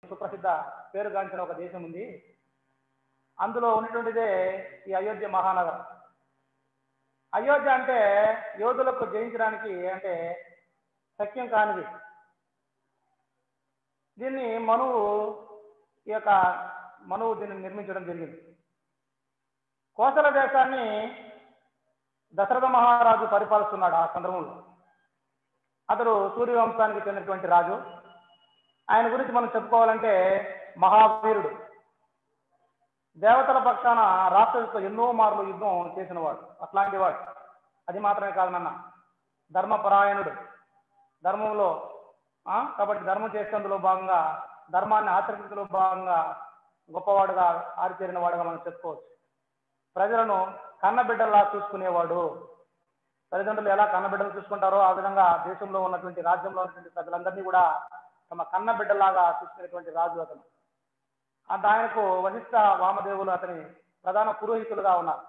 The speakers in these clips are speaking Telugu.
సుప్రసిద్ధ పేరుగాంచిన ఒక దేశం ఉంది అందులో ఉన్నటువంటిదే ఈ అయోధ్య మహానగరం అయోధ్య అంటే యోధులకు జయించడానికి అంటే శక్యం కానిది దీన్ని మనువు ఈ యొక్క మనువు దీన్ని నిర్మించడం జరిగింది కోసల దేశాన్ని దశరథ మహారాజు పరిపాలిస్తున్నాడు ఆ సందర్భంలో అతడు సూర్యవంశానికి చెందినటువంటి రాజు ఆయన గురించి మనం చెప్పుకోవాలంటే మహావీరుడు దేవతల పక్షాన రాక్షసులతో ఎన్నో మార్లు యుద్ధం చేసినవాడు అట్లాంటి వాడు అది మాత్రమే కాదు నాన్న ధర్మపరాయణుడు ధర్మంలో ఆ, కాబట్టి ధర్మం చేసేందులో భాగంగా ధర్మాన్ని ఆచరించడంలో భాగంగా గొప్పవాడుగా ఆరితేరిన వాడుగా మనం చెప్పుకోవచ్చు ప్రజలను కన్నబిడ్డల్లా చూసుకునేవాడు తల్లిదండ్రులు ఎలా కన్నబిడ్డలు చూసుకుంటారో ఆ విధంగా దేశంలో ఉన్నటువంటి రాజ్యంలో ఉన్నటువంటి ప్రజలందరినీ కూడా తమ కన్నబిడ్డలాగా చూసుకునేటువంటి రాజు అతను అంత ఆయనకు వశిష్ఠ వామదేవులు అతని ప్రధాన పురోహితులుగా ఉన్నారు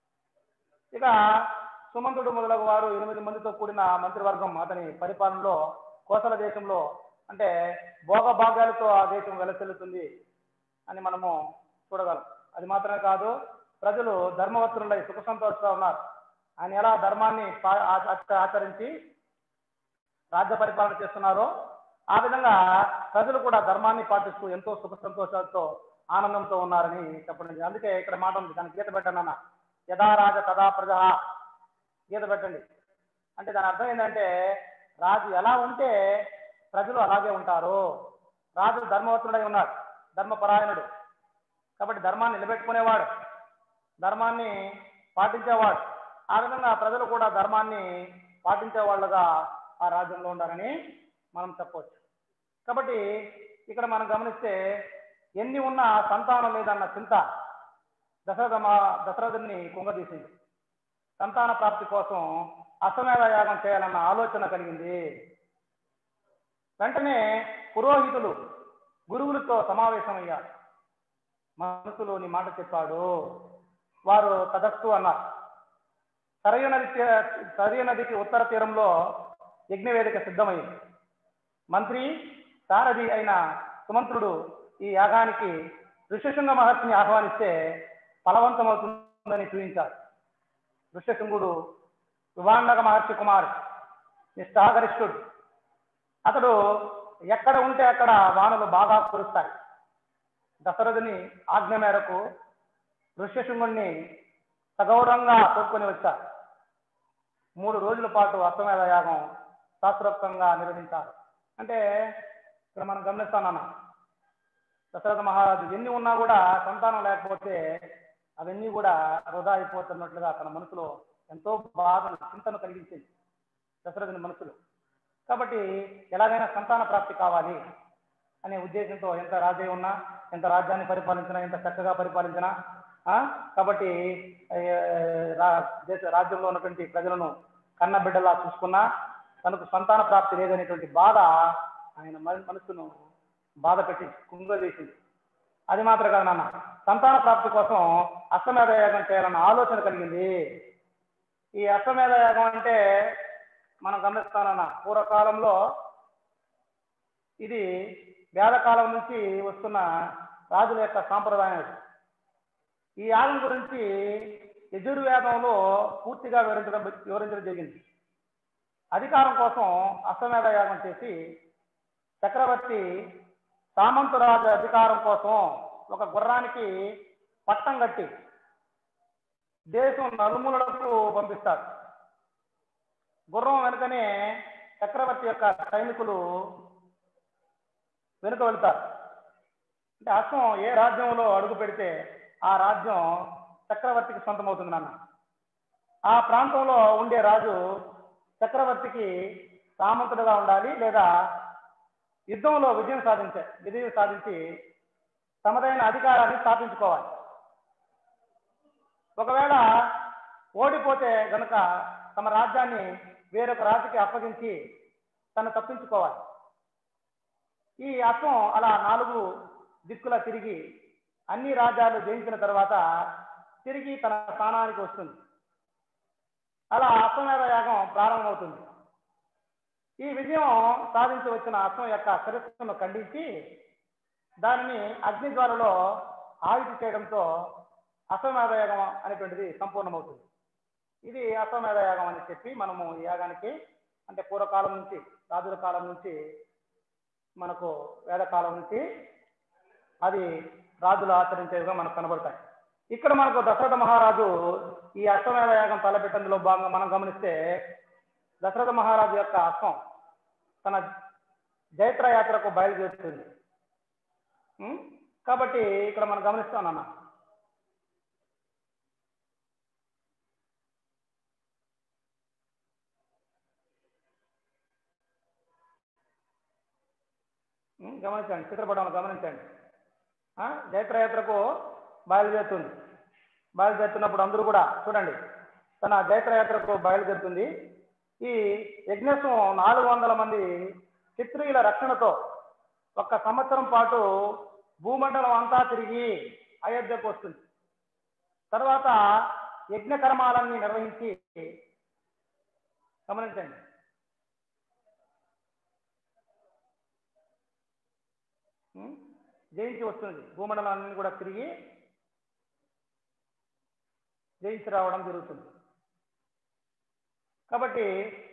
ఇక సుమంతుడు మొదలగు వారు ఎనిమిది మందితో కూడిన మంత్రివర్గం అతని పరిపాలనలో కోసల దేశంలో అంటే భోగభాగ్యాలతో ఆ దేశం వెలసిల్లుతుంది అని మనము చూడగలం అది మాత్రమే కాదు ప్రజలు ధర్మవత్తులై సుఖ సంతోషంగా ఉన్నారు ఆయన ఎలా ధర్మాన్ని పా- ఆచ- ఆచరించి రాజ్య పరిపాలన చేస్తున్నారో ఆ విధంగా ప్రజలు కూడా ధర్మాన్ని పాటిస్తూ ఎంతో సుఖ సంతోషాలతో ఆనందంతో ఉన్నారని చెప్పడం జరిగింది. అందుకే ఇక్కడ మాట ఉంది దానికి గీత పెట్టండి అన్న యథా రాజ తదా ప్రజ గీత పెట్టండి అంటే దాని అర్థం ఏంటంటే రాజు ఎలా ఉంటే ప్రజలు అలాగే ఉంటారు రాజు ధర్మవత్తుడై ఉన్నాడు ధర్మపరాయణుడు కాబట్టి ధర్మాన్ని నిలబెట్టుకునేవాడు ధర్మాన్ని పాటించేవాడు ఆ విధంగా ప్రజలు కూడా ధర్మాన్ని పాటించే వాళ్ళుగా ఆ రాజ్యంలో ఉండాలని మనం చెప్పవచ్చు కాబట్టి ఇక్కడ మనం గమనిస్తే ఎన్ని ఉన్నా సంతానం లేదన్న చింత దశరథ మా దశరథుని కుంగదీసింది సంతాన ప్రాప్తి కోసం అశ్వమేధ యాగం చేయాలన్న ఆలోచన కలిగింది వెంటనే పురోహితులు గురువులతో సమావేశమయ్యారు మనసులోని మాట చెప్పాడు వారు తదస్తు అన్నారు సరయు నది తీ- సరయు నదికి ఉత్తర తీరంలో యజ్ఞవేదిక సిద్ధమైంది మంత్రి సారథి అయిన సుమంత్రుడు ఈ యాగానికి ఋష్యశృంగ మహర్షిని ఆహ్వానిస్తే ఫలవంతమవుతుందని చూపించాడు ఋష్యశృంగుడు వివాండక మహర్షి కుమారుడు నిష్ఠాగరిష్ఠుడు అతడు ఎక్కడ ఉంటే అక్కడ వానలు బాగా కురుస్తాయి దశరథుని ఆజ్ఞ మేరకు ఋష్యశృంగుణ్ణి సగౌరవంగా తోడ్కొని వచ్చారు మూడు రోజుల పాటు అశ్వమేధ యాగం శాస్త్రోక్తంగా నిర్వహించారు అంటే ఇక్కడ మనం గమనిస్తానన్న దశరథ మహారాజు ఎన్ని ఉన్నా కూడా సంతానం లేకపోతే అవన్నీ కూడా వృధా అయిపోతున్నట్లుగా తన మనసులో ఎంతో బాధను చింతను కలిగించింది దశరథుని మనసులో కాబట్టి ఎలాగైనా సంతాన ప్రాప్తి కావాలి అనే ఉద్దేశంతో ఎంత రాజ్యం ఉన్నా ఎంత రాజ్యాన్ని పరిపాలించినా ఎంత చక్కగా పరిపాలించినా ఆ, కాబట్టి ఏ, రా- దేశ రాజ్యంలో ఉన్నటువంటి ప్రజలను కన్న బిడ్డలా చూసుకున్నా తనకు సంతాన ప్రాప్తి లేదనేటువంటి బాధ ఆయన మన- మనసును బాధ పెట్టి కుంగదీసింది అది మాత్రం కాదు నాన్న సంతాన ప్రాప్తి కోసం అశ్వమేధ యాగం చేయాలన్న ఆలోచన కలిగింది ఈ అశ్వమేధ యాగం అంటే మనం గమనిస్తానన్న పూర్వకాలంలో ఇది వేదకాలం నుంచి వస్తున్న రాజుల యొక్క సాంప్రదాయం ఇది. ఈ యాగం గురించి యజుర్వేదంలో పూర్తిగా వివరించడం వివరించడం జరిగింది అధికారం కోసం అశ్వమేధ యాగం చేసి చక్రవర్తి సామంతరాజు అధికారం కోసం ఒక గుర్రానికి పట్టం కట్టి దేశం నలుమూలలకు పంపిస్తాడు గుర్రం వెనుకనే చక్రవర్తి యొక్క సైనికులు వెనుక వెళ్తారు అంటే అశ్వం ఏ రాజ్యంలో అడుగు పెడితే ఆ రాజ్యం చక్రవర్తికి సొంతమవుతుంది నాన్న ఆ ప్రాంతంలో ఉండే రాజు చక్రవర్తికి సామంతుడుగా ఉండాలి లేదా యుద్ధంలో విజయం సాధించే విజయం సాధించి తమదైన అధికారాన్ని స్థాపించుకోవాలి ఒకవేళ ఓడిపోతే గనుక తమ రాజ్యాన్ని వేరొక రాజుకి అప్పగించి తను తప్పించుకోవాలి ఈ అశ్వం అలా నాలుగు దిక్కుల తిరిగి అన్ని రాజ్యాలు జయించిన తర్వాత తిరిగి తన స్థానానికి వస్తుంది అలా అశ్వమేధ యాగం ప్రారంభమవుతుంది ఈ విజయం సాధించి వచ్చిన అశ్వం యొక్క శిరస్సును ఖండించి దానిని అగ్ని జ్వాలలో ఆవితి చేయడంతో అశ్వమేధ యాగం అనేటువంటిది సంపూర్ణమవుతుంది ఇది అశ్వమేధ యాగం అని చెప్పి మనము ఈ యాగానికి అంటే పూర్వకాలం నుంచి రాజుల కాలం నుంచి మనకు వేదకాలం నుంచి అది రాజులు ఆచరించేవిగా మనకు కనబడతాయి ఇక్కడ మనకు దశరథ మహారాజు ఈ అశ్వమేధ యాగం తలపెట్టందులో భాగంగా మనం గమనిస్తే దశరథ మహారాజు యొక్క అశ్వం తన జైత్ర యాత్రకు బయలుదేరుతుంది ఉం? కాబట్టి ఇక్కడ మనం గమనిస్తానన్న ఉం? గమనించండి చిత్రపటంలో గమనించండి ఆ? జైత్రయాత్రకు బయలుదేరుతుంది బయలుదేరుతున్నప్పుడు అందరూ కూడా చూడండి తన జైత్రయాత్రకు బయలుదేరుతుంది ఈ యజ్ఞస్వం నాలుగు వందల మంది క్షత్రియుల రక్షణతో ఒక్క సంవత్సరం పాటు భూమండలం అంతా తిరిగి అయోధ్యకు వస్తుంది తర్వాత యజ్ఞ కర్మాలన్నీ నిర్వహించి గమనించండి ఉం? జయించి వస్తుంది భూమండలాన్ని కూడా తిరిగి జయించి రావడం జరుగుతుంది కాబట్టి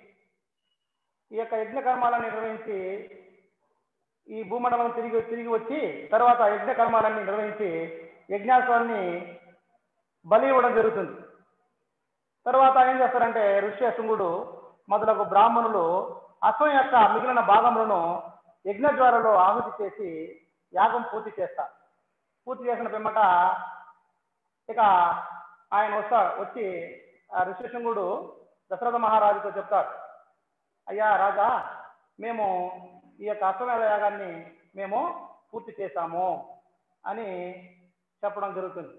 ఈ యొక్క యజ్ఞ కర్మాలను నిర్వహించి ఈ భూమండలం తిరిగి తిరిగి వచ్చి తర్వాత యజ్ఞ కర్మాలన్నీ నిర్వహించి యజ్ఞాస్వాన్ని బలి ఇవ్వడం జరుగుతుంది తర్వాత ఏం చేస్తారంటే ఋష్యశృంగుడు మొదలగు బ్రాహ్మణులు అశ్వం యొక్క మిగిలిన భాగములను యజ్ఞజ్వాలలో ఆహుతి చేసి యాగం పూర్తి చేస్తారు పూర్తి చేసిన పిమ్మట ఇక ఆయన వస్తా వచ్చి ఆ ఋష్యశృంగుడు దశరథ మహారాజుతో చెప్తాడు అయ్యా రాజా మేము ఈ యొక్క అశ్వమేధ యాగాన్ని మేము పూర్తి చేశాము అని చెప్పడం జరుగుతుంది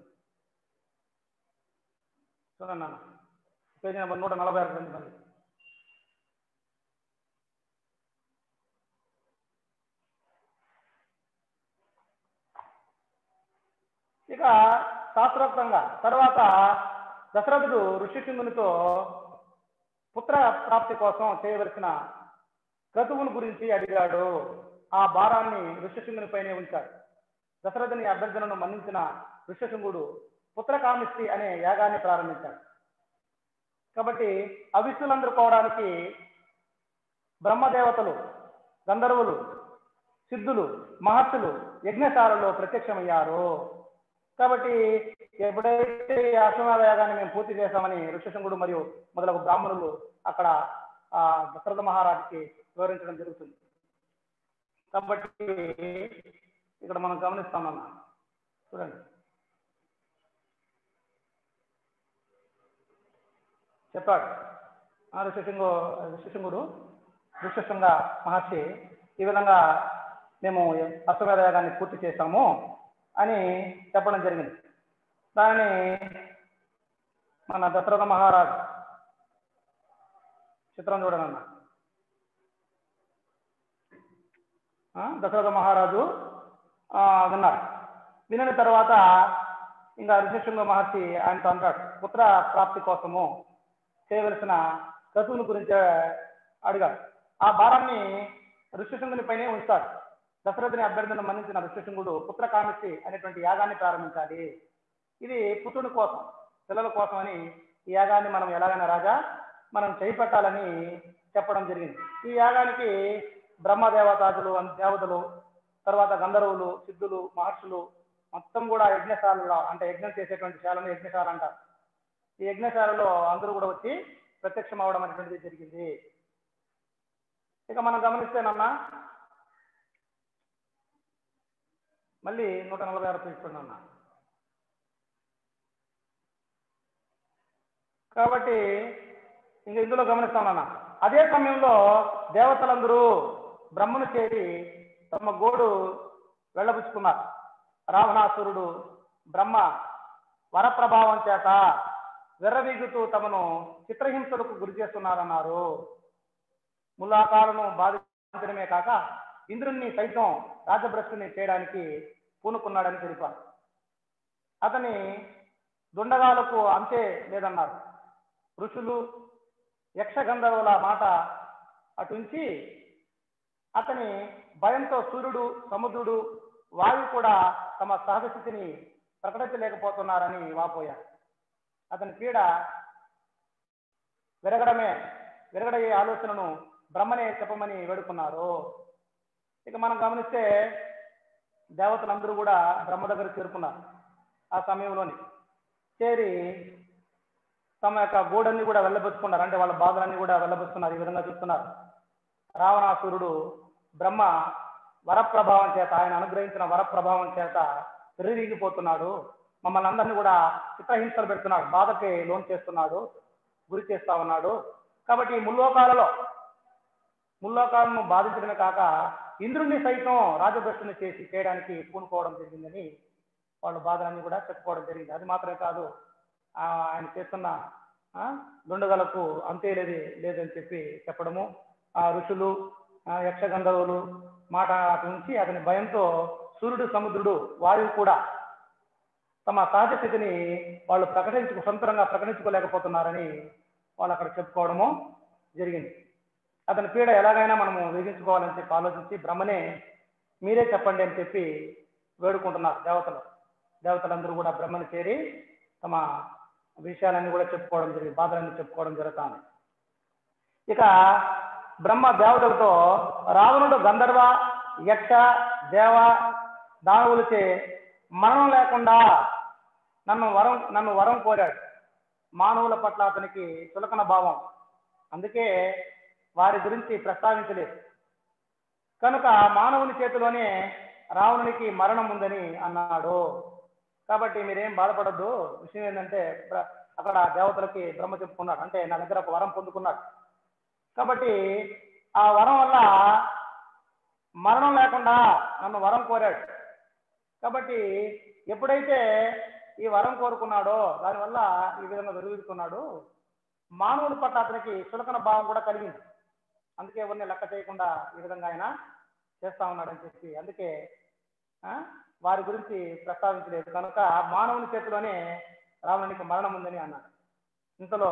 చూడండి నాన్న పేజీ నెంబర్ నూట నలభై ఆరు రెండు మళ్ళీ ఇక శాస్త్రోక్తంగా తర్వాత దశరథుడు ఋషిశృంగునితో పుత్ర ప్రాప్తి కోసం చేయవలసిన క్రతువుల గురించి అడిగాడు ఆ భారాన్ని ఋషశృంగుని పైనే ఉంచాడు దశరథుని అభ్యర్థనను మన్నించిన ఋషశృంగుడు పుత్రకామిష్టి అనే యాగాన్ని ప్రారంభించాడు కాబట్టి అవిష్ణులు అందుకోవడానికి బ్రహ్మదేవతలు గంధర్వులు సిద్ధులు మహర్షులు యజ్ఞశాలలో ప్రత్యక్షమయ్యారు కాబట్టి ఎప్పుడైతే ఈ అశ్వమేధ యాగాన్ని మేము పూర్తి చేశామని ఋషశృంగుడు మరియు మొదలగు బ్రాహ్మణులు అక్కడ ఆ దశరథ మహారాజుకి వివరించడం జరుగుతుంది కాబట్టి ఇక్కడ మనం గమనిస్తామన్న చూడండి చెప్పాడు ఆ ఋషశృంగు ఋషశృంగుడు ఋషశృంగ మహర్షి ఈ విధంగా మేము అశ్వమేధ యాగాన్ని పూర్తి చేశాము అని చెప్పడం జరిగింది దానిని మన దశరథ మహారాజు చిత్రం చూడనన్న ఆ, దశరథ మహారాజు ఆ, విన్నారు వినిన తర్వాత ఇంకా ఋషశృంగ మహర్షి ఆయనతో అంటాడు పుత్ర ప్రాప్తి కోసము చేయవలసిన క్రతువుని గురించి అడిగాడు ఆ భారాన్ని ఋషశృంగుని పైనే ఉంచాడు దశరథుని అభ్యర్థన మన్నించిన ఋషశృంగుడు పుత్ర కామిష్టి అనేటువంటి యాగాన్ని ప్రారంభించాలి ఇది పుత్రుని కోసం పిల్లల కోసం అని ఈ యాగాన్ని మనం ఎలాగైనా రాజా మనం చేపట్టాలని చెప్పడం జరిగింది ఈ యాగానికి బ్రహ్మదేవతాదులు అన్- దేవతలు తర్వాత గంధర్వులు సిద్ధులు మహర్షులు మొత్తం కూడా యజ్ఞశాలలో అంటే యజ్ఞం చేసేటువంటి శాలను యజ్ఞశాల అంటారు ఈ యజ్ఞశాలలో అందరూ కూడా వచ్చి ప్రత్యక్షం అవడం అనేటువంటిది జరిగింది ఇక మనం గమనిస్తేనన్నా మళ్ళీ నూట నలభై ఆరు తీసుకున్నా అన్న కాబట్టి ఇంక ఇందులో గమనిస్తామన్నా అదే సమయంలో దేవతలందరూ బ్రహ్మను చేరి తమ గోడు వెళ్ళబుచ్చుకున్నారు రావణాసురుడు బ్రహ్మ వరప్రభావం చేత విర్రవీగుతూ తమను చిత్రహింసలకు గురి చేస్తున్నారన్నారు ములాకాలను బాధించడమే కాక ఇంద్రుణ్ణి సైతం రాజభ్రష్టుని చేయడానికి పూనుకున్నాడని తెలిపారు అతని దుండగాలకు అంతే లేదన్నారు ఋషులు యక్షగంధర్వుల మాట అటుంచి అతని భయంతో సూర్యుడు సముద్రుడు వాయువు కూడా తమ సహజ స్థితిని ప్రకటించలేకపోతున్నారని వాపోయారు అతని పీడ విరగడమే విరగడయ్యే ఆలోచనను బ్రహ్మనే చెప్పమని వేడుకున్నారు ఇక మనం గమనిస్తే దేవతలందరూ కూడా బ్రహ్మ దగ్గర చేరుకున్నారు ఆ సమయంలోని చేరి తమ యొక్క గూడన్ని కూడా వెళ్ళబుచ్చుకున్నారు అంటే వాళ్ళ బాధలన్నీ కూడా వెళ్ళబుచ్చుకున్నారు ఈ విధంగా చెప్తున్నారు రావణాసురుడు బ్రహ్మ వరప్రభావం చేత ఆయన అనుగ్రహించిన వరప్రభావం చేత పెరిగిపోతున్నాడు మమ్మల్ని అందరినీ కూడా చిత్రహింసలు పెడుతున్నాడు బాధకి లోన్ చేస్తున్నాడు గురి చేస్తా ఉన్నాడు కాబట్టి ఈ ముల్లోకాలలో ముల్లోకాలను బాధించడమే కాక ఇంద్రుడిని సైతం రాజభ్రష్టుని చేసి చేయడానికి పూనుకోవడం జరిగిందని వాళ్ళ బాధలన్నీ కూడా చెప్పుకోవడం జరిగింది అది మాత్రమే కాదు ఆ, ఆయన చేస్తున్న ఆ, దుండగలకు అంతే లేదు లేదని చెప్పి చెప్పడము ఆ ఋషులు ఆ, యక్షగంధర్వులు మాట అటు ఉంచి అతని భయంతో సూర్యుడు సముద్రుడు వాయువు కూడా తమ సహజ స్థితిని వాళ్ళు ప్రకటించు స్వతంత్రంగా ప్రకటించుకోలేకపోతున్నారని వాళ్ళు అక్కడ చెప్పుకోవడము జరిగింది అతని పీడ ఎలాగైనా మనము వేగించుకోవాలని చెప్పి ఆలోచించి బ్రహ్మనే మీరే చెప్పండి అని చెప్పి వేడుకుంటున్నారు దేవతలు దేవతలందరూ కూడా బ్రహ్మని చేరి తమ విషయాలన్నీ కూడా చెప్పుకోవడం జరిగింది బాధలన్నీ చెప్పుకోవడం జరుగుతుంది ఇక బ్రహ్మ దేవతలతో రావణుడు గంధర్వ యక్ష దేవ దానవులచే మరణం లేకుండా నన్ను వరం నన్ను వరం కోరాడు మానవుల పట్ల అతనికి చులకన భావం అందుకే వారి గురించి ప్రస్తావించలేదు కనుక మానవుని చేతిలోనే రావణునికి మరణం ఉందని అన్నాడు కాబట్టి మీరేం బాధపడద్దు విషయం ఏంటంటే ప్ర- అక్కడ దేవతలకి బ్రహ్మ చెప్పుకున్నాడు అంటే నా దగ్గర ఒక వరం పొందుకున్నాడు కాబట్టి ఆ వరం వల్ల మరణం లేకుండా నన్ను వరం కోరాడు కాబట్టి ఎప్పుడైతే ఈ వరం కోరుకున్నాడో దానివల్ల ఈ విధంగా వెలుగుతున్నాడు మానవుడి పట్ల అతనికి చులకన భావం కూడా కలిగింది అందుకే ఎవరిని లెక్క చేయకుండా ఈ విధంగా ఆయన చేస్తా ఉన్నాడని చెప్పి అందుకే ఆ, వారి గురించి ప్రస్తావించలేదు కనుక మానవుని చేతిలోనే రావణునికి మరణం ఉందని అన్నాడు ఇంతలో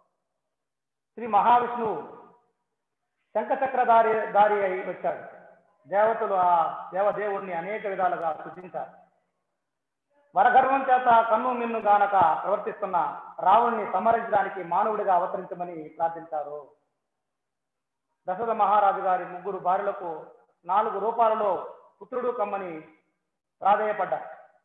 శ్రీ మహావిష్ణువు శంఖచక్రధారి దారి అయి వచ్చాడు దేవతలు ఆ దేవదేవుణ్ణి అనేక విధాలుగా సృజించారు వరగర్వం చేత కన్ను మిన్ను గానక ప్రవర్తిస్తున్న రావణ్ణి సంహరించడానికి మానవుడిగా అవతరించమని ప్రార్థించారు దశరథ మహారాజు గారి ముగ్గురు భార్యలకు నాలుగు రూపాలలో పుత్రుడు కమ్మని ప్రాధేయపడ్డారు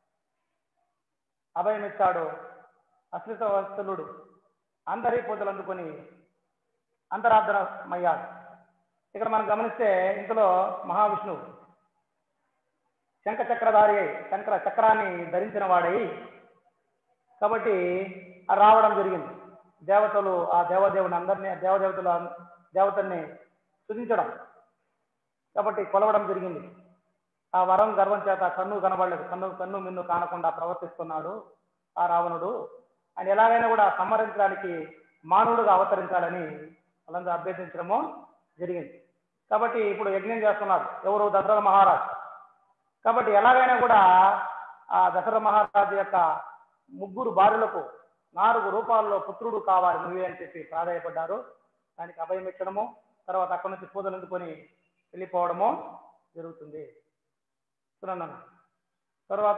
అభయమిచ్చాడు అశ్రిత వత్సలుడు అందరి పూజలు అందుకొని అంతరార్థమయ్యాడు ఇక్కడ మనం గమనిస్తే ఇందులో మహావిష్ణువు శంఖ చక్రధారి అయి శంకర చక్రాన్ని ధరించిన వాడై కాబట్టి ఆ రావడం జరిగింది దేవతలు ఆ దేవదేవుని అందరినీ దేవదేవతలు దేవతల్ని స్తుతించడం కాబట్టి కొలవడం జరిగింది ఆ వరం గర్వం చేత కన్ను కనబడలేదు కన్ను కన్ను మిన్ను కానకుండా ప్రవర్తిస్తున్నాడు ఆ రావణుడు ఆయన ఎలాగైనా కూడా సంహరించడానికి మానవుడుగా అవతరించాలని వాళ్ళందరూ అభ్యర్థించడము జరిగింది కాబట్టి ఇప్పుడు యజ్ఞం చేస్తున్నాడు ఎవరు దశరథ మహారాజ్ కాబట్టి ఎలాగైనా కూడా ఆ దశరథ మహారాజు యొక్క ముగ్గురు భార్యలకు నాలుగు రూపాల్లో పుత్రుడు కావాలి నువ్వే అని చెప్పి ప్రాధాయపడ్డారు దానికి అభయం ఇచ్చడము తర్వాత అక్కడి నుంచి పూజలు అందుకొని వెళ్ళిపోవడము జరుగుతుంది చూడండి అన్న తర్వాత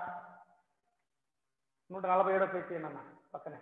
నూట నలభై ఏడో పేజీ అన్న పక్కనే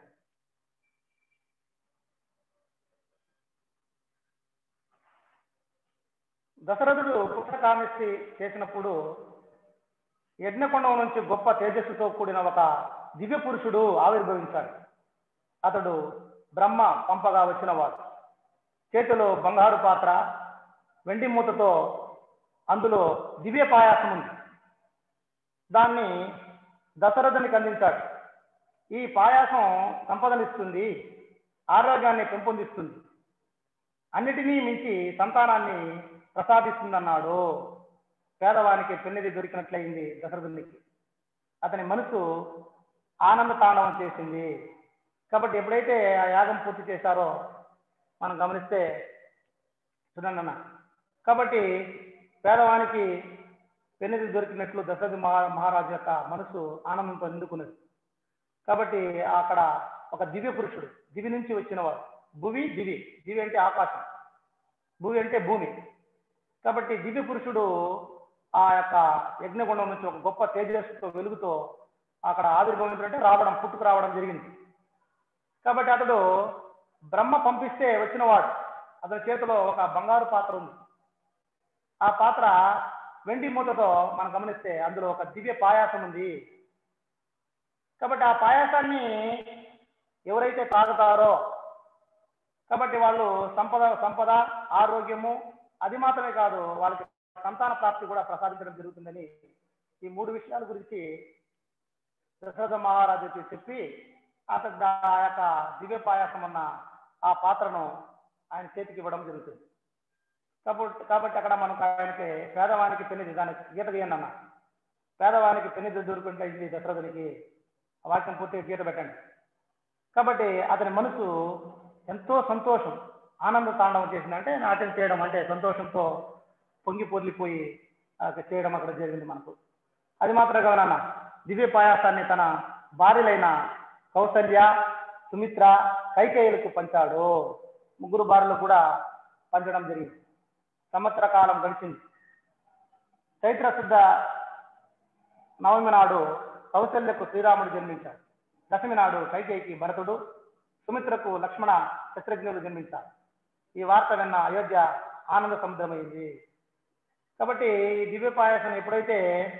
దశరథుడు పుత్రకామేష్టి చేసినప్పుడు యజ్ఞకొండం నుంచి గొప్ప తేజస్సుతో కూడిన ఒక దివ్య పురుషుడు ఆవిర్భవించాడు అతడు బ్రహ్మ పంపగా వచ్చినవాడు చేతిలో బంగారు పాత్ర వెండి మూతతో అందులో దివ్య పాయాసం ఉంది దాన్ని దశరథునికి అందించాడు ఈ పాయాసం సంపదనిస్తుంది ఆరోగ్యాన్ని పెంపొందిస్తుంది అన్నిటినీ మించి సంతానాన్ని ప్రసాదిస్తుందన్నాడు పేదవానికి పెన్నిది దొరికినట్లయింది దశరథునికి అతని మనసు ఆనంద తాండవం చేసింది కాబట్టి ఎప్పుడైతే ఆ యాగం పూర్తి చేశారో మనం గమనిస్తే చూడండి అన్న కాబట్టి పేదవానికి పెన్నిది దొరికినట్లు దశరథ మహా మహారాజు యొక్క మనసు ఆనందంతో నిండుకున్నది కాబట్టి అక్కడ ఒక దివ్య పురుషుడు దివి నుంచి వచ్చినవాడు భువి దివి దివి అంటే ఆకాశం భూమి అంటే భూమి కాబట్టి దివ్య పురుషుడు ఆ యొక్క యజ్ఞగుండం నుంచి ఒక గొప్ప తేజస్సుతో వెలుగుతో అక్కడ ఆవిర్భవించినట్టే రావడం పుట్టుకు రావడం జరిగింది కాబట్టి అతడు బ్రహ్మ పంపిస్తే వచ్చినవాడు అతని చేతిలో ఒక బంగారు పాత్ర ఉంది ఆ పాత్ర వెండి మూతతో మనం గమనిస్తే అందులో ఒక దివ్య పాయాసం ఉంది కాబట్టి ఆ పాయాసాన్ని ఎవరైతే తాగుతారో కాబట్టి వాళ్ళు సంపద సంపద ఆరోగ్యము అది మాత్రమే కాదు వాళ్ళకి సంతాన ప్రాప్తి కూడా ప్రసాదించడం జరుగుతుందని ఈ మూడు విషయాల గురించి దశరథ మహారాజుకి చెప్పి అతను ఆ యొక్క దివ్య పాయాసం అన్న ఆ పాత్రను ఆయన చేతికి ఇవ్వడం జరుగుతుంది కాబట్టి కాబట్టి అక్కడ మనకు ఆయనకి పేదవానికి పెన్నిది దానికి గీత గీయండి అన్న పేదవానికి పెన్నిది దొరుకుంటుంది దశరథునికి ఆ వాక్యం పూర్తిగా గీత పెట్టండి కాబట్టి అతని మనసు ఎంతో సంతోషం ఆనంద తాండవం చేసిందంటే నాట్యం చేయడం అంటే సంతోషంతో పొంగి పొర్లిపోయి ఆ యొక్క చేయడం అక్కడ జరిగింది మనకు అది మాత్రమే కాదన్న దివ్య పాయాసాన్ని తన భార్యలైన కౌసల్య సుమిత్ర కైకేయులకు పంచాడు ముగ్గురు భార్యలు కూడా పంచడం జరిగింది సంవత్సర కాలం గడిచింది చైత్ర శుద్ధ నవమి నాడు కౌశల్యకు శ్రీరాముడు జన్మించాడు దశమి నాడు కైకేయికి భరతుడు సుమిత్రకు లక్ష్మణ శత్రుఘ్నులు జన్మించారు ఈ వార్త విన్న అయోధ్య ఆనంద సముద్రమైంది కాబట్టి ఈ దివ్య పాయసం ఎప్పుడైతే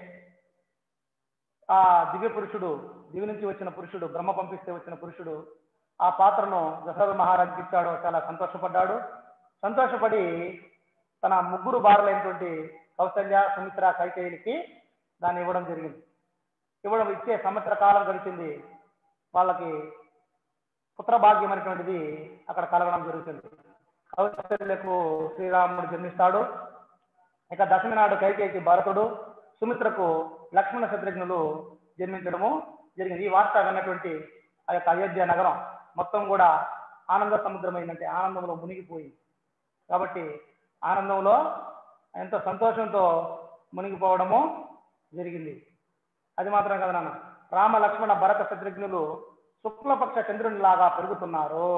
ఆ దివ్య పురుషుడు దివి నుంచి వచ్చిన పురుషుడు బ్రహ్మ పంపిస్తే వచ్చిన పురుషుడు ఆ పాత్రను దశరథ మహారాజుకి ఇచ్చాడు చాలా సంతోషపడ్డాడు సంతోషపడి తన ముగ్గురు భార్యలైనటువంటి కౌసల్య సుమిత్ర కైకేయులకి దాన్ని ఇవ్వడం జరిగింది ఇవ్వడం ఇచ్చే సంవత్సర కాలం గడిచింది వాళ్ళకి పుత్రభాగ్యం అనేటువంటిది అక్కడ కలగడం జరుగుతుంది కౌశల్యకు శ్రీరాముడు జన్మిస్తాడు ఇక దశమి నాడు కైకేయికి భరతుడు సుమిత్రకు లక్ష్మణ శత్రుఘ్నులు జన్మించడము జరిగింది ఈ వార్త విన్నటువంటి ఆ యొక్క అయోధ్య నగరం మొత్తం కూడా ఆనంద సముద్రమైందంటే ఆనందంలో మునిగిపోయింది కాబట్టి ఆనందంలో ఎంతో సంతోషంతో మునిగిపోవడము జరిగింది అది మాత్రం కదా నాన్న రామ లక్ష్మణ భరత శత్రుఘ్నులు శుక్లపక్ష చంద్రునిలాగా పెరుగుతున్నారు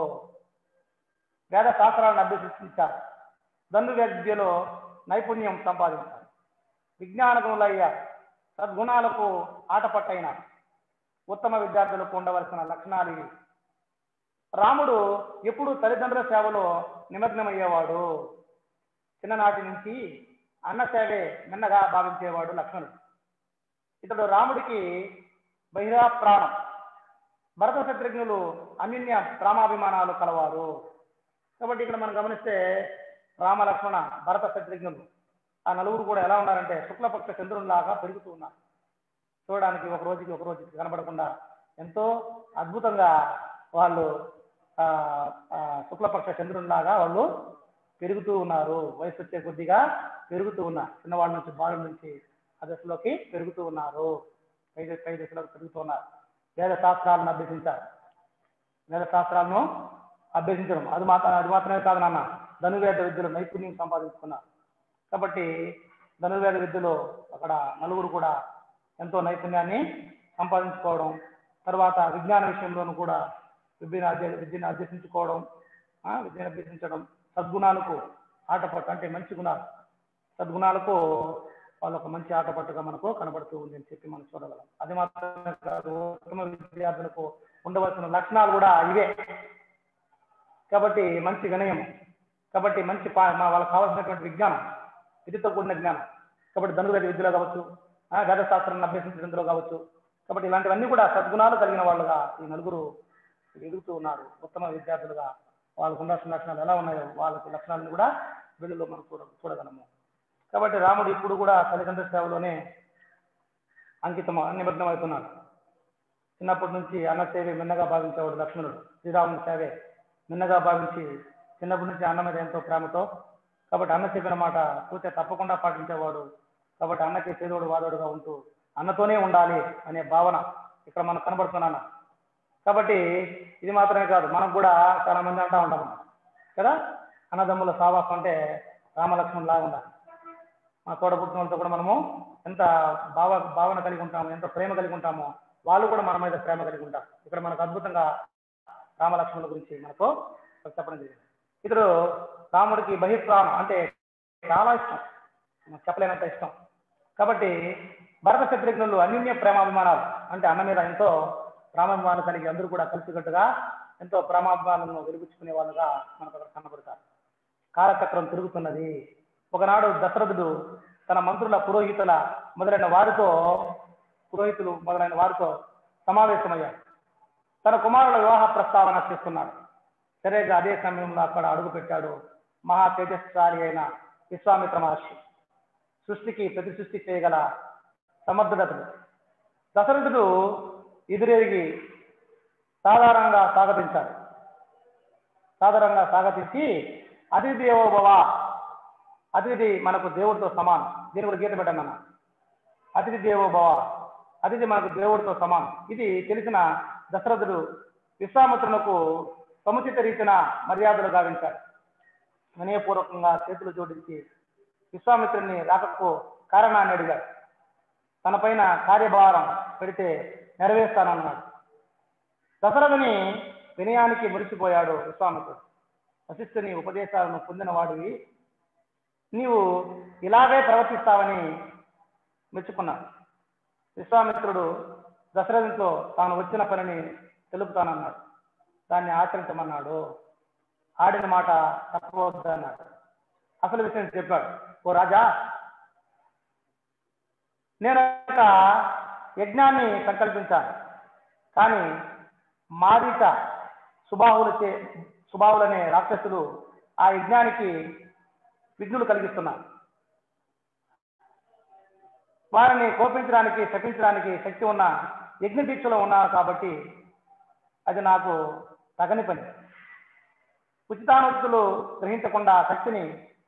వేద శాస్త్రాలను అభ్యసించారు దండు విద్యలో నైపుణ్యం సంపాదించారు విజ్ఞానగుణులయ్యారు సద్గుణాలకు ఆటపట్టైన ఉత్తమ విద్యార్థులకు ఉండవలసిన లక్షణాలు ఇవి రాముడు ఎప్పుడు తల్లిదండ్రుల సేవలో నిమగ్నమయ్యేవాడు చిన్ననాటి నుంచి అన్న సేవే మిన్నగా భావించేవాడు లక్ష్మణుడు ఇతడు రాముడికి బహిరా ప్రాణం భరత శత్రుఘ్నులు అన్యన్య ప్రేమాభిమానాలు కలవారు కాబట్టి ఇక్కడ మనం గమనిస్తే రామ లక్ష్మణ భరత శత్రుఘ్నులు ఆ నలుగురు కూడా ఎలా ఉన్నారంటే శుక్లపక్ష చంద్రునిలాగా పెరుగుతూ ఉన్నారు చూడడానికి ఒక రోజుకి ఒక రోజుకి కనబడకుండా ఎంతో అద్భుతంగా వాళ్ళు ఆ, ఆ, శుక్లపక్ష చంద్రునిలాగా వాళ్ళు పెరుగుతూ ఉన్నారు వయసు వచ్చే కొద్దిగా పెరుగుతూ ఉన్నారు చిన్నవాళ్ళ నుంచి బాలుల నుంచి ఆ దశలోకి పెరుగుతూ ఉన్నారు పై దశ- పై దశలోకి పెరుగుతూ ఉన్నారు వేద శాస్త్రాలను అభ్యసించారు వేద శాస్త్రాలను అభ్యసించడం అది మాత్రం అది మాత్రమే కాదు నాన్న ధనుర్వేద విద్యలో నైపుణ్యం సంపాదించుకున్నారు కాబట్టి ధనుర్వేద విద్యలో అక్కడ నలుగురు కూడా ఎంతో నైపుణ్యాన్ని సంపాదించుకోవడం తర్వాత విజ్ఞాన విషయంలోనూ కూడా విద్యను అధ్య విద్యను అభ్యసించుకోవడం ఆ, విద్యను అభ్యసించడం సద్గుణాలకు ఆటపట్టు అంటే మంచి గుణాలు సద్గుణాలకు వాళ్ళ ఒక మంచి ఆటపట్టుగా మనకు కనబడుతూ ఉంది అని చెప్పి మనం చూడగలం అది మాత్రమే కాదు ఉత్తమ విద్యార్థులకు ఉండవలసిన లక్షణాలు కూడా ఇవే కాబట్టి మంచి వినయం కాబట్టి మంచి పా- మా వాళ్ళకి కావాల్సినటువంటి విజ్ఞానం విధితో కూడిన జ్ఞానం కాబట్టి ధనుర్వేద విద్యలో కావచ్చు ఆ, వేద శాస్త్రాన్ని అభ్యసించడంలో కావచ్చు కాబట్టి ఇలాంటివన్నీ కూడా సద్గుణాలు కలిగిన వాళ్ళుగా ఈ నలుగురు ఎదుగుతూ ఉన్నారు ఉత్తమ విద్యార్థులుగా వాళ్ళకు ఉండాల్సిన లక్షణాలు ఎలా ఉన్నాయో వాళ్ళకి లక్షణాలను కూడా వీళ్ళలో మనం చూడ చూడగలము కాబట్టి రాముడు ఇప్పుడు కూడా తల్లిదండ్రుల సేవలోనే అంకితం నిమగ్నం అవుతున్నాడు చిన్నప్పటి నుంచి అన్న సేవే మిన్నగా భావించేవాడు లక్ష్మణుడు శ్రీరాముని సేవే మిన్నగా భావించి చిన్నప్పటి నుంచి అన్న మీద ఎంతో ప్రేమతో కాబట్టి అన్న చెప్పిన మాట చూస్తే తప్పకుండా పాటించేవాడు కాబట్టి అన్నకి చేదోడు వాదోడుగా ఉంటూ అన్నతోనే ఉండాలి అనే భావన ఇక్కడ మనకు కనబడుతున్నాను కాబట్టి ఇది మాత్రమే కాదు మనం కూడా చాలా మంది అంటా ఉంటాం కదా అన్నదమ్ముల సావాసం అంటే రామలక్ష్మణ్ లాగా ఉండాలి మా తోడబుట్టిన వాళ్ళతో కూడా మనము ఎంత భావ భావన కలిగి ఉంటామో ఎంత ప్రేమ కలిగి ఉంటామో వాళ్ళు కూడా మన మీద ప్రేమ కలిగి ఉంటారు ఇక్కడ మనకు అద్భుతంగా రామలక్ష్మణుల గురించి మనకు చెప్పడం జరిగింది ఇతడు రాముడికి బహిప్రాణం అంటే చాలా ఇష్టం మనకు చెప్పలేనంత ఇష్టం కాబట్టి భరత శత్రుఘ్నులు అన్యోన్య ప్రేమాభిమానాలు అంటే అన్న మీద ఎంతో ప్రేమాభిమానం కలిగి అందరూ కూడా కలిసికట్టుగా ఎంతో ప్రేమాభిమానాలను వెలిగించుకునే వాళ్ళుగా మనకు అక్కడ కనబడతారు కాలచక్రం తిరుగుతున్నది ఒకనాడు దశరథుడు తన మంత్రుల పురోహితుల మొదలైన వారితో పురోహితులు మొదలైన వారితో సమావేశమయ్యాడు తన కుమారుల వివాహ ప్రస్తావన చేస్తున్నాడు సరిగ్గా అదే సమయంలో అక్కడ అడుగు పెట్టాడు మహా తేజస్సారి అయిన విశ్వామిత్ర మహర్షి సృష్టికి ప్రతి సృష్టి చేయగల సమర్థుడతడు దశరథుడు ఎదురెరిగి సాధారణంగా స్వాగతించాడు సాధారణంగా స్వాగతించి అతిథి దేవోభవ అతిథి మనకు దేవుడితో సమానం దీని కూడా గీత పెట్టండి అన్న అతిథి దేవోభవ అతిథి మనకు దేవుడితో సమానం ఇది తెలిసిన దశరథుడు విశ్వామిత్రునకు సముచిత రీతిన మర్యాదలు గావించాడు వినయపూర్వకంగా చేతులు జోడించి విశ్వామిత్రుని రాకకు కారణాన్ని అడిగాడు తన పైన కార్యభారం పెడితే నెరవేర్స్తానన్నాడు దశరథుని వినయానికి మురిసిపోయాడు విశ్వామిత్రుడు వశిష్ఠుని ఉపదేశాలను పొందినవాడివి నీవు ఇలాగే ప్రవర్తిస్తావని మెచ్చుకున్నాడు విశ్వామిత్రుడు దశరథునితో తాను వచ్చిన పనిని తెలుపుతానన్నాడు దాన్ని ఆచరించమన్నాడు ఆడిన మాట తప్పవద్దన్నాడు అసలు విషయం చెప్పాడు ఓ రాజా నేను ఒక యజ్ఞాన్ని సంకల్పించాను కానీ మారిట సుబాహులు చే సుబాహులనే రాక్షసులు ఆ యజ్ఞానికి విఘ్నులు కలిగిస్తున్నారు వారిని కోపించడానికి శపించడానికి శక్తి ఉన్న యజ్ఞ దీక్షలో ఉన్నారు కాబట్టి అది నాకు తగని పని ఉచితానుచితులు గ్రహించకుండా శక్తిని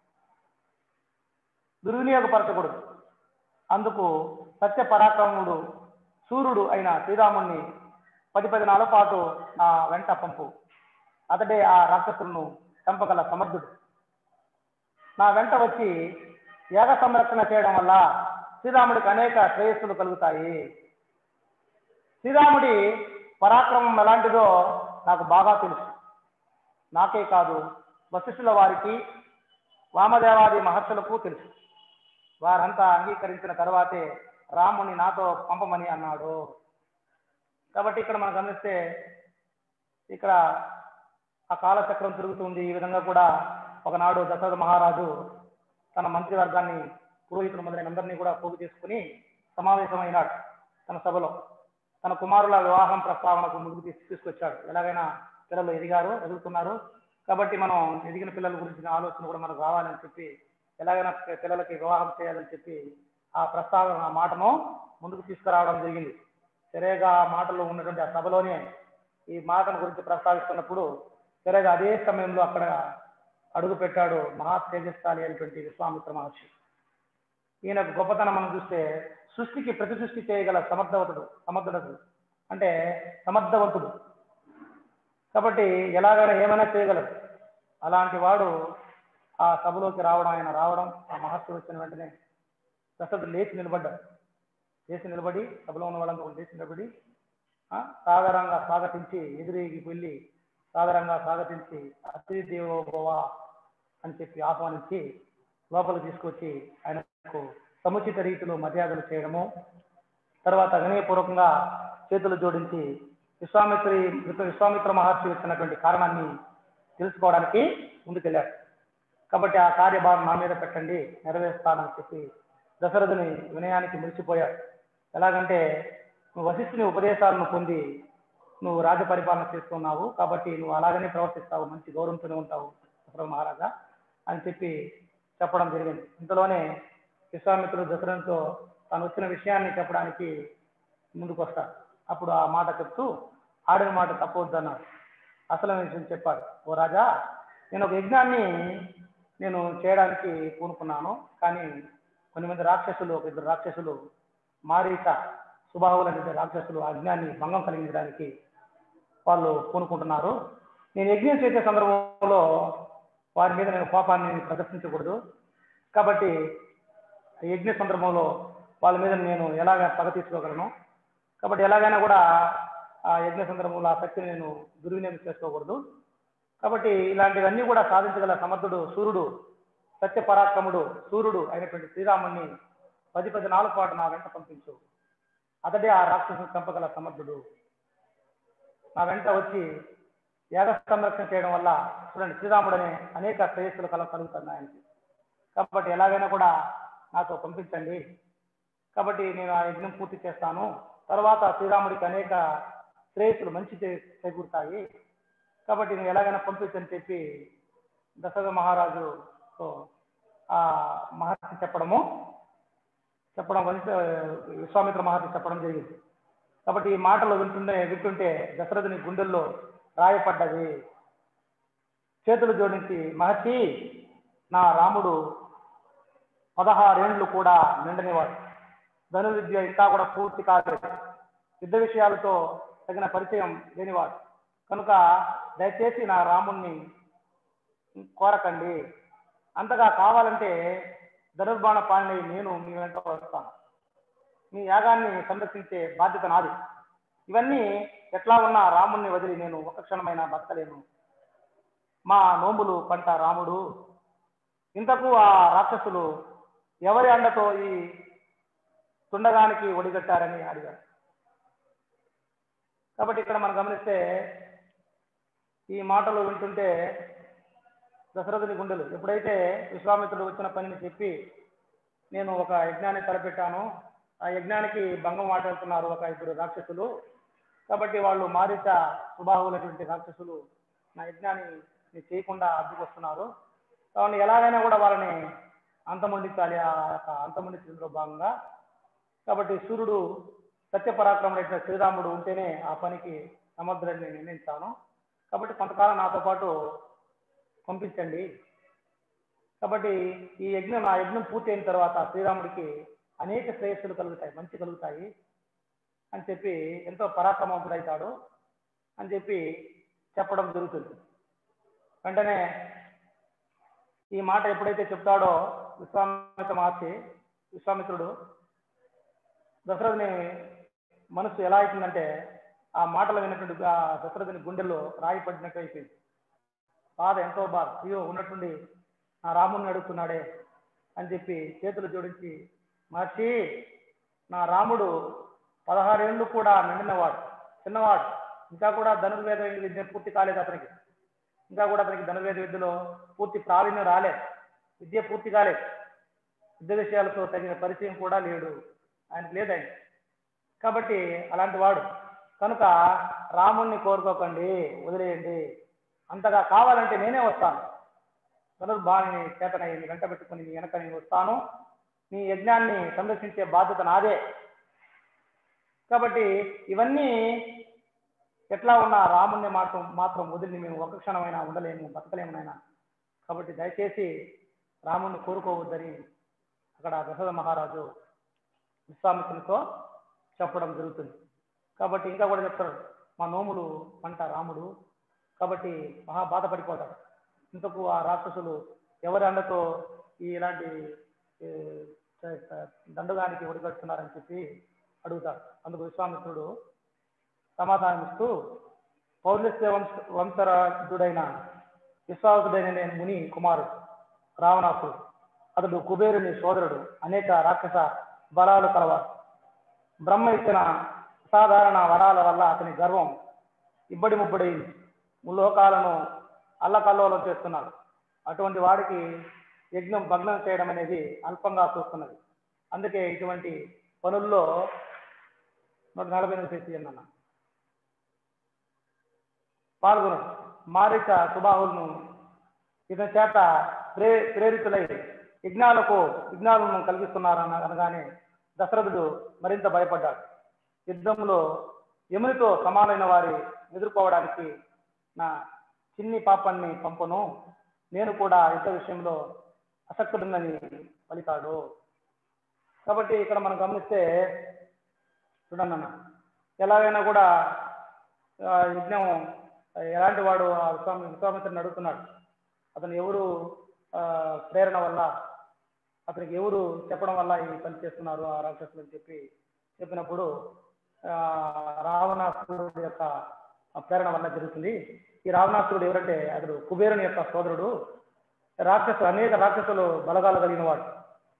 దుర్వినియోగపరచకూడదు అందుకు సత్య పరాక్రముడు సూర్యుడు అయిన శ్రీరాముణ్ణి పది పది నాలుగు పాటు నా వెంట పంపు అతడే ఆ రాక్షసులను చంపగల సమర్థుడు నా వెంట వచ్చి యాగ సంరక్షణ చేయడం వల్ల శ్రీరాముడికి అనేక శ్రేయస్సులు కలుగుతాయి శ్రీరాముడి పరాక్రమం ఎలాంటిదో నాకు బాగా తెలుసు నాకే కాదు వశిష్ఠుల వారికి వామదేవాది మహర్షులకు తెలుసు వారంతా అంగీకరించిన తర్వాతే రాముని నాతో పంపమని అన్నాడు కాబట్టి ఇక్కడ మనం గమనిస్తే ఇక్కడ ఆ కాలచక్రం తిరుగుతుంది ఈ విధంగా కూడా ఒకనాడు దశరథ మహారాజు తన మంత్రివర్గాన్ని పురోహితులు మొదలైన అందరినీ కూడా పోగు చేసుకుని సమావేశమైనాడు తన సభలో తన కుమారుల వివాహం ప్రస్తావనకు ముందుకు తీసు తీసుకొచ్చాడు ఎలాగైనా పిల్లలు ఎదిగారు ఎదుగుతున్నారు కాబట్టి మనం ఎదిగిన పిల్లల గురించిన ఆలోచన కూడా మనకు రావాలని చెప్పి ఎలాగైనా పి- పిల్లలకి వివాహం చేయాలని చెప్పి ఆ ప్రస్తావన ఆ మాటను ముందుకు తీసుకురావడం జరిగింది సరేగా ఆ మాటలో ఉన్నటువంటి ఆ సభలోనే ఈ మాటను గురించి ప్రస్తావిస్తున్నప్పుడు సరేగా అదే సమయంలో అక్కడ అడుగు పెట్టాడు మహా తేజస్శాలి అయినటువంటి విశ్వామిత్ర మహర్షి ఈయన గొప్పతనం మనం చూస్తే సృష్టికి ప్రతి సృష్టి చేయగల సమర్థవంతుడు సమర్థుడు అంటే సమర్థవంతుడు కాబట్టి ఎలాగైనా ఏమైనా చేయగలడు అలాంటి వాడు ఆ సభలోకి రావడం ఆయన రావడం ఆ మహర్షి వచ్చిన వెంటనే దశరథుడు లేచి నిలబడ్డాడు లేచి నిలబడి సభలో ఉన్న వాళ్ళంతా కూడా లేచి నిలబడి ఆ, సాదరంగా స్వాగతించి ఎదురేగి వెళ్ళి సాదరంగా స్వాగతించి అతిథి దేవోభవ అని చెప్పి ఆహ్వానించి లోపలికి తీసుకొచ్చి ఆయనకు సముచిత రీతిలో మర్యాదలు చేయడము తర్వాత వినయపూర్వకంగా చేతులు జోడించి విశ్వామిత్రి విశ్వామిత్ర మహర్షి వచ్చినటువంటి కారణాన్ని తెలుసుకోవడానికి ముందుకెళ్ళాడు కాబట్టి ఆ కార్యభారం నా మీద పెట్టండి నెరవేరుస్తానని చెప్పి దశరథుని వినయానికి మురిసిపోయాడు ఎలాగంటే నువ్వు వశిష్ఠుని ఉపదేశాలను పొంది నువ్వు రాజ్య పరిపాలన చేస్తున్నావు కాబట్టి నువ్వు అలాగనే ప్రవర్తిస్తావు మంచి గౌరవంతోనే ఉంటావు దశరథ మహారాజా అని చెప్పి చెప్పడం జరిగింది ఇంతలోనే విశ్వామిత్రుడు దశరథునితో తాను వచ్చిన విషయాన్ని చెప్పడానికి ముందుకు వస్తాడు అప్పుడు ఆ మాట చెప్తూ ఆడిన మాట తప్పవద్దన్నాడు అసలు విషయం చెప్పాడు ఓ రాజా నేను ఒక యజ్ఞాన్ని నేను చేయడానికి పూనుకున్నాను కానీ కొన్ని మంది రాక్షసులు ఒక ఇద్దరు రాక్షసులు మారీక సుబాహులు అనే రాక్షసులు ఆ యజ్ఞాన్ని భంగం కలిగించడానికి వాళ్ళు పూనుకుంటున్నారు నేను యజ్ఞం చేసే సందర్భంలో వారి మీద నేను కోపాన్ని ప్రదర్శించకూడదు కాబట్టి ఆ యజ్ఞ సందర్భంలో వాళ్ళ మీద నేను ఎలాగ పగ తీసుకోగలను కాబట్టి ఎలాగైనా కూడా ఆ యజ్ఞ సందర్భంలో ఆ శక్తిని నేను దుర్వినియోగం చేసుకోకూడదు కాబట్టి ఇలాంటివన్నీ కూడా సాధించగల సమర్థుడు సూర్యుడు సత్య పరాక్రముడు సూర్యుడు అయినటువంటి శ్రీరాముణ్ణి పది పది నాలుగు పాటు నా వెంట పంపించు అతడే ఆ రాక్షసుని చంపగల సమర్థుడు నా వెంట వచ్చి యాగ సంరక్షణ చేయడం వల్ల చూడండి శ్రీరాముడు అనే అనేక శ్రేయస్సులు కల కలుగుతాయి ఆయనకి కాబట్టి ఎలాగైనా కూడా నాతో పంపించండి కాబట్టి నేను ఆ యజ్ఞం పూర్తి చేస్తాను తర్వాత శ్రీరాముడికి అనేక శ్రేయస్సులు మంచి చే- చేకూరుతాయి కాబట్టి నేను ఎలాగైనా పంపించని చెప్పి దశరథ మహారాజుతో ఆ మహర్షి చెప్పడము చెప్పడం వంశ విశ్వామిత్ర మహర్షి చెప్పడం జరిగింది కాబట్టి ఈ మాటలు వింటుండే వింటుంటే దశరథుని గుండెల్లో రాయపడ్డది చేతులు జోడించి మహర్షి నా రాముడు పదహారేండ్లు కూడా నిండనివాడు ధనుర్విద్య ఇంకా కూడా పూర్తి కాలేదు యుద్ధ విషయాలతో తగిన పరిచయం లేనివాడు కనుక దయచేసి నా రాముణ్ణి కోరకండి అంతగా కావాలంటే ధనుర్బాణ పాలన నేను మీ వెంట వస్తాను మీ యాగాన్ని సంరక్షించే బాధ్యత నాది ఇవన్నీ ఎట్లా ఉన్నా రాముణ్ణి వదిలి నేను ఒక క్షణమైనా బతకలేను మా నోములు పంట రాముడు ఇంతకు ఆ రాక్షసులు ఎవరి అండతో ఈ తుండగానికి ఒడిగట్టారని అడిగారు కాబట్టి ఇక్కడ మనం గమనిస్తే ఈ మాటలు వింటుంటే దశరథుని గుండెలు ఎప్పుడైతే విశ్వామిత్రుడు వచ్చిన పనిని చెప్పి నేను ఒక యజ్ఞాన్ని తలపెట్టాను ఆ యజ్ఞానికి భంగం మాట్లాడుతున్నారు ఒక ఇద్దరు రాక్షసులు కాబట్టి వాళ్ళు మారిత స్వభావమైనటువంటి రాక్షసులు నా యజ్ఞాన్ని ని చేయకుండా అడ్డుకొస్తున్నారు కాబట్టి ఎలాగైనా కూడా వాళ్ళని అంతమొండించాలి ఆ యొక్క అంతమొండించడంలో భాగంగా కాబట్టి సూర్యుడు సత్యపరాక్రముడైన శ్రీరాముడు ఉంటేనే ఆ పనికి సమర్థుడని నేను నిర్ణయించాను కాబట్టి కొంతకాలం నాతో పాటు పంపించండి కాబట్టి ఈ యజ్ఞం ఆ యజ్ఞం పూర్తి అయిన తర్వాత శ్రీరాముడికి అనేక శ్రేయస్సులు కలుగుతాయి మంచి కలుగుతాయి అని చెప్పి ఎంతో పరాక్రమవంతుడైతాడు అని చెప్పి చెప్పడం జరుగుతుంది వెంటనే ఈ మాట ఎప్పుడైతే చెప్తాడో విశ్వామిత్ర మహర్షి విశ్వామిత్రుడు దశరథుని మనసు ఎలా అవుతుందంటే ఆ మాటలు విన్నటువంటి ఆ దశరథుని గుండెల్లో రాయి పడినట్టు అయిపోయింది బాధ ఎంతో బాధ అయ్యో ఉన్నట్టుండి నా రాముడిని అడుగుతున్నాడే అని చెప్పి చేతులు జోడించి మహర్షి నా రాముడు పదహారేళ్ళు కూడా నిండినవాడు చిన్నవాడు ఇంకా కూడా ధనుర్వేద విద్య పూర్తి కాలేదు అతనికి ఇంకా కూడా అతనికి ధనుర్వేద విద్యలో పూర్తి ప్రావీణ్యం రాలేదు విద్య పూర్తి కాలేదు యుద్ధ విషయాలతో తగిన పరిచయం కూడా లేడు ఆయనకు లేదు ఆయన కాబట్టి అలాంటి వాడు కనుక రాముణ్ణి కోరుకోకండి వదిలేయండి అంతగా కావాలంటే నేనే వస్తాను ధనుర్బాణిని చేతనై నీ వెంట పెట్టుకుని నీ వెనక నేను వస్తాను నీ యజ్ఞాన్ని సంరక్షించే బాధ్యత నాదే కాబట్టి ఇవన్నీ ఎట్లా ఉన్నా రాముణ్ణి మాత్రం మాత్రం వదిలి మేము ఒక క్షణమైనా ఉండలేము బతకలేము నాయన కాబట్టి దయచేసి రాముణ్ణి కోరుకోవద్దని అక్కడ దశరథ మహారాజు విశ్వామిత్రునితో చెప్పడం జరుగుతుంది కాబట్టి ఇంకా కూడా చెప్తారు మా నోములు పంట రాముడు కాబట్టి మహా బాధపడిపోతాడు ఇంతకు ఆ రాక్షసులు ఎవరి అండతో ఈ ఇలాంటి ఏ, చ- చ- దండగానికి ఒడిగడుతున్నారని చెప్పి అడుగుతాడు అందుకు విశ్వామిత్రుడు సమాధానం ఇస్తూ పౌర్ణస్య వంశ వంశరాజుడైన విశ్వాసుడైన నేను ముని కుమారుడు రావణాసుడు అతడు కుబేరుని సోదరుడు అనేక రాక్షస బలాలు కలవాడు బ్రహ్మ ఇచ్చిన అసాధారణ వరాల వల్ల అతని గర్వం ఇబ్బడి ముబ్బడైంది ముల్లోకాలను అల్లకల్లోలం చేస్తున్నాడు అటువంటి వాడికి యజ్ఞం భగ్నం చేయడం అనేది అల్పంగా చూస్తున్నది అందుకే ఇటువంటి పనుల్లో నూట నలభై ఎనిమిది చేసి అన్న పాల్గొను మారిక సుబాహులను ఇతని చేత ప్రే ప్రేరితులై యజ్ఞాలకు విఘ్నాలను కలిగిస్తున్నారన్న అనగానే దశరథుడు మరింత భయపడ్డాడు యుద్ధంలో యమునితో సమానమైన వారి ఎదుర్కోవడానికి నా చిన్ని పాపాన్ని పంపను నేను కూడా యుద్ధ విషయంలో అసక్తుడునని పలికాడు కాబట్టి ఇక్కడ మనం గమనిస్తే చూడండి అన్న ఎలాగైనా కూడా ఆ, యజ్ఞం ఎలాంటి వాడు ఆ విశ్వామి విశ్వామిత్రుని అడుగుతున్నాడు అతను ఎవరు ఆ, ప్రేరణ వల్ల అతనికి ఎవరు చెప్పడం వల్ల ఈ పని చేస్తున్నారు ఆ రాక్షసులు అని చెప్పి చెప్పినప్పుడు ఆ, రావణాసురుడు యొక్క ప్రేరణ వల్ల జరుగుతుంది ఈ రావణాసురుడు ఎవరంటే అతడు కుబేరుని యొక్క సోదరుడు రాక్షసులు అనేక రాక్షసులు బలగాలు కలిగిన వాడు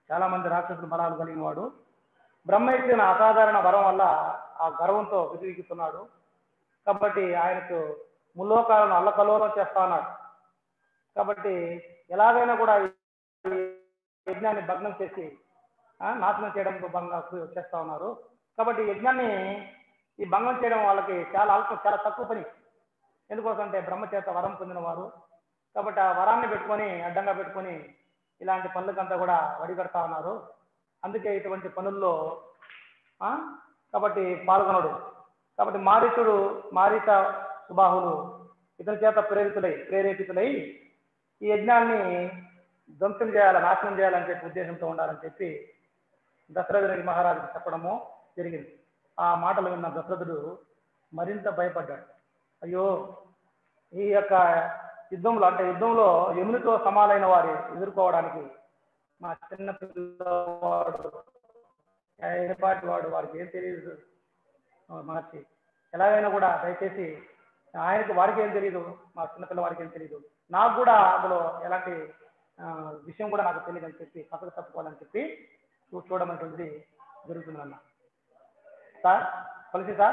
చాలా మంది రాక్షసుల బలాలు కలిగిన వాడు బ్రహ్మ ఇచ్చిన అసాధారణ వరం వల్ల ఆ గర్వంతో విసిగిస్తున్నాడు కాబట్టి ఆయనకు ముల్లోకాలను అల్లకల్లోలం చేస్తా ఉన్నాడు కాబట్టి ఎలాగైనా కూడా ఈ యజ్ఞాన్ని భగ్నం చేసి ఆ, నాశనం చేయడానికి భంగ చేస్తా ఉన్నారు కాబట్టి ఈ యజ్ఞాన్ని ఈ భంగం చేయడం వాళ్ళకి చాలా అల్పం చాలా తక్కువ పని ఎందుకోసం అంటే బ్రహ్మ చేత వరం పొందిన వారు కాబట్టి ఆ వరాన్ని పెట్టుకొని అడ్డంగా పెట్టుకొని ఇలాంటి పనులకంతా కూడా వడిగడతా ఉన్నారు అందుకే ఇటువంటి పనుల్లో ఆ, కాబట్టి పాల్గొనడు కాబట్టి మారీచుడు మారీత సుబాహులు ఇతని చేత ప్రేరితులై ప్రేరేపితులై ఈ యజ్ఞాన్ని ధ్వంసం చేయాలి నాశనం చేయాలని చెప్పి ఉద్దేశంతో ఉండాలని చెప్పి దశరథునికి మహారాజుకి చెప్పడము జరిగింది ఆ మాటలు విన్న దశరథుడు మరింత భయపడ్డాడు అయ్యో ఈ యొక్క యుద్ధంలో అంటే యుద్ధంలో యమునితో సమాలైన వారి ఎదుర్కోవడానికి మా చిన్న పిల్లవాడు ఏపాటి వాడు వారికి ఏం తెలియదు ఆ, మహర్షి ఎలాగైనా కూడా దయచేసి ఆయనకి వారికి ఏం తెలియదు మా చిన్నపిల్ల వారికి ఏం తెలియదు నాకు కూడా అందులో ఎలాంటి ఆ, విషయం కూడా నాకు తెలియదు అని చెప్పి పక్కకు తప్పుకోవాలని చెప్పి చూ- చూడమనేటువంటిది జరుగుతుంది అన్న sir Tulasi sir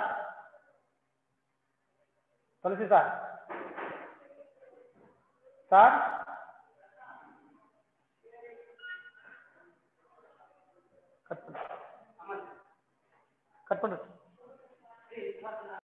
Tulasi sir sir cut cut